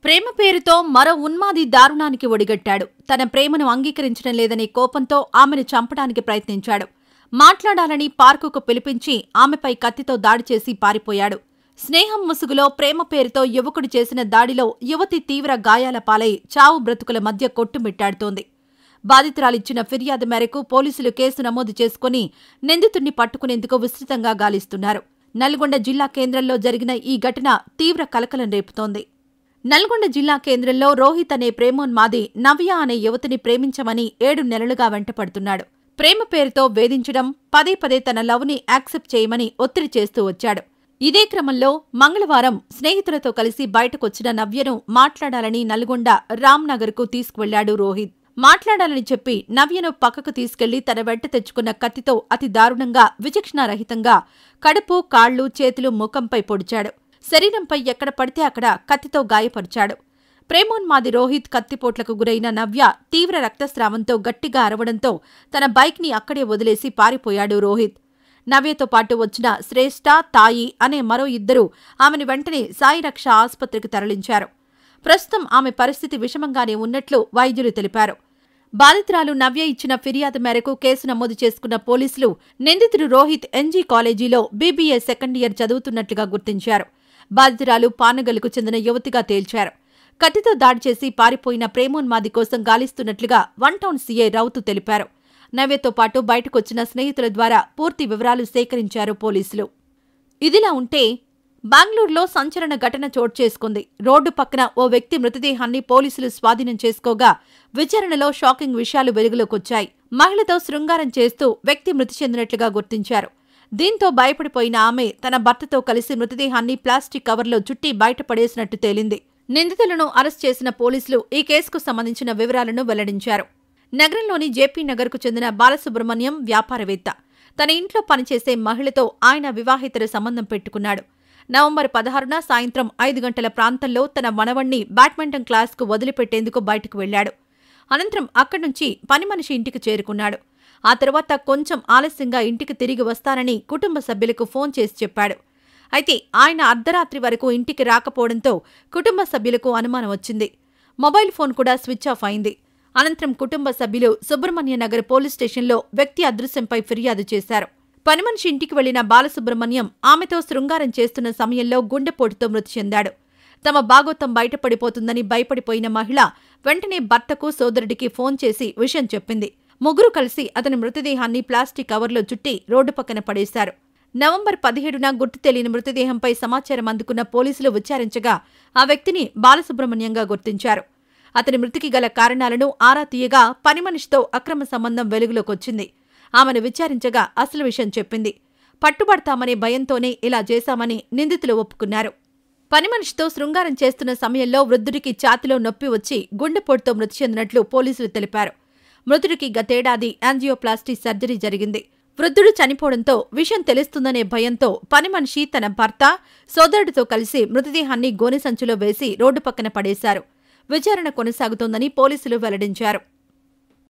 ప్రేమ పేరుతో మరో ఉన్మాది దారుణానికి ఒడిగట్టాడు తన ప్రేమను అంగీకరించడం లేదనే కోపంతో ఆమెను చంపడానికి ప్రయత్నించాడు మాట్లాడాలని పార్కుకు పిలిపించి ఆమెపై కత్తితో దాడి చేసి పారిపోయాడు స్నేహం ముసుగులో ప్రేమ పేరుతో యువకుడు చేసిన దాడిలో యువతి తీవ్ర గాయాల పాలై చావు బ్రతుకుల మధ్య కొట్టుమిట్టాడుతోంది బాధితురాలిచ్చిన ఫిర్యాదు మేరకు పోలీసులు కేసు నమోదు చేసుకుని నిందితుడిని పట్టుకునేందుకు విస్తృతంగా గాలిస్తున్నారు నల్గొండ జిల్లా కేంద్రంలో జరిగిన ఈ ఘటన తీవ్ర కలకలం రేపుతోంది నల్గొండ జిల్లా కేంద్రంలో రోహిత్ అనే ప్రేమోన్మాది నవ్య అనే యువతిని ప్రేమించమని ఏడు నెలలుగా వెంటపడుతున్నాడు ప్రేమ పేరుతో వేధించడం పదే పదే తన లవ్ని యాక్సెప్ట్ చేయమని ఒత్తిడి చేస్తూ వచ్చాడు ఇదే క్రమంలో మంగళవారం స్నేహితులతో కలిసి బయటకొచ్చిన నవ్యను మాట్లాడాలని నల్గొండ రామ్నగర్కు తీసుకువెళ్లాడు రోహిత్ మాట్లాడాలని చెప్పి నవ్యను పక్కకు తీసుకెళ్లి తన వెంట తెచ్చుకున్న కత్తితో అతి దారుణంగా విచక్షణారహితంగా కడుపు కాళ్లు చేతులు ముఖంపై పొడిచాడు శరీరంపై ఎక్కడ పడితే అక్కడ కత్తితో గాయపరిచాడు ప్రేమోన్మాది రోహిత్ కత్తిపోట్లకు గురైన నవ్య తీవ్ర రక్తస్రావంతో గట్టిగా అరవడంతో తన బైక్ని అక్కడే వదిలేసి పారిపోయాడు రోహిత్ నవ్యతో పాటు వచ్చిన శ్రేష్ఠ తాయి అనే మరో ఇద్దరు ఆమెను వెంటనే సాయి రక్ష ఆసుపత్రికి తరలించారు ప్రస్తుతం ఆమె పరిస్థితి విషమంగానే ఉన్నట్లు వైద్యులు తెలిపారు బాధితురాలు నవ్య ఇచ్చిన ఫిర్యాదు మేరకు కేసు నమోదు చేసుకున్న పోలీసులు నిందితుడు రోహిత్ ఎన్జీ కాలేజీలో బీబీఏ సెకండ్ ఇయర్ చదువుతున్నట్లుగా గుర్తించారు బాధితురాలు పానగల్కు చెందిన యువతిగా తేల్చారు కత్తితో దాడి చేసి పారిపోయిన ప్రేమోన్మాది కోసం గాలిస్తున్నట్లుగా వన్ టౌన్ సీఐ రౌతు తెలిపారు నవ్యతో పాటు బయటకొచ్చిన స్నేహితుల ద్వారా పూర్తి వివరాలు సేకరించారు పోలీసులు ఇదిలా ఉంటే బెంగళూరులో సంచలన ఘటన చోటు చేసుకుంది రోడ్డు పక్కన ఓ వ్యక్తి మృతదేహాన్ని పోలీసులు స్వాధీనం చేసుకోగా విచారణలో షాకింగ్ విషయాలు వెలుగులోకొచ్చాయి మహిళతో శృంగారం చేస్తూ వ్యక్తి మృతి చెందినట్లుగా గుర్తించారు దీంతో భయపడిపోయిన ఆమె తన భర్తతో కలిసి మృతదేహాన్ని ప్లాస్టిక్ కవర్లో చుట్టి బయటపడేసినట్టు తేలింది నిందితులను అరెస్ట్ చేసిన పోలీసులు ఈ కేసుకు సంబంధించిన వివరాలను వెల్లడించారు నగరంలోని జేపీ నగర్కు చెందిన బాలసుబ్రహ్మణ్యం వ్యాపారవేత్త తన ఇంట్లో పనిచేసే మహిళతో ఆయన వివాహేతర సంబంధం పెట్టుకున్నాడు నవంబర్ పదహారున సాయంత్రం ఐదు గంటల ప్రాంతంలో తన మనవణ్ణి బ్యాడ్మింటన్ క్లాస్కు వదిలిపెట్టేందుకు బయటకు వెళ్లాడు అనంతరం అక్కడి నుంచి పని మనిషి ఇంటికి చేరుకున్నాడు ఆ తర్వాత కొంచెం ఆలస్యంగా ఇంటికి తిరిగి వస్తానని కుటుంబ సభ్యులకు ఫోన్ చేసి చెప్పాడు అయితే ఆయన అర్ధరాత్రి వరకు ఇంటికి రాకపోవడంతో కుటుంబ సభ్యులకు అనుమానం వచ్చింది మొబైల్ ఫోన్ కూడా స్విచ్ ఆఫ్ అయింది అనంతరం కుటుంబ సభ్యులు సుబ్రహ్మణ్య నగర్ పోలీస్ స్టేషన్లో వ్యక్తి అదృశ్యంపై ఫిర్యాదు చేశారు పనిమనిషి ఇంటికి వెళ్లిన బాలసుబ్రహ్మణ్యం ఆమెతో శృంగారం చేస్తున్న సమయంలో గుండెపోటుతో మృతి చెందాడు తమ బాగోతం బయటపడిపోతుందని భయపడిపోయిన మహిళ వెంటనే భర్తకు సోదరుడికి ఫోన్ చేసి విషయం చెప్పింది ముగ్గురు కలిసి అతని మృతదేహాన్ని ప్లాస్టిక్ కవర్లో చుట్టి రోడ్డు పక్కన పడేశారు నవంబర్ పదిహేడున గుర్తు తెలియని మృతదేహంపై సమాచారం అందుకున్న పోలీసులు విచారించగా ఆ వ్యక్తిని బాలసుబ్రహ్మణ్యంగా గుర్తించారు అతని మృతికి గల కారణాలను ఆరా తీయగా పనిమనిషితో అక్రమ సంబంధం వెలుగులోకొచ్చింది ఆమెను విచారించగా అసలు విషయం చెప్పింది పట్టుబడతామనే భయంతోనే ఇలా చేశామని నిందితులు ఒప్పుకున్నారు పనిమనిషితో శృంగారం చేస్తున్న సమయంలో వృద్ధుడికి ఛాతిలో నొప్పి వచ్చి గుండెపోటుతో మృతి చెందినట్లు పోలీసులు తెలిపారు మృతుడికి గతేడాది యాంజియోప్లాస్టీ సర్జరీ జరిగింది వృద్ధుడు చనిపోవడంతో విషయం తెలుస్తుందనే భయంతో పనిమనిషి తన భర్త సోదరుడితో కలిసి మృతదేహాన్ని గోనె సంచులో వేసి రోడ్డు పక్కన పడేశారు విచారణ కొనసాగుతోందని పోలీసులు వెల్లడించారు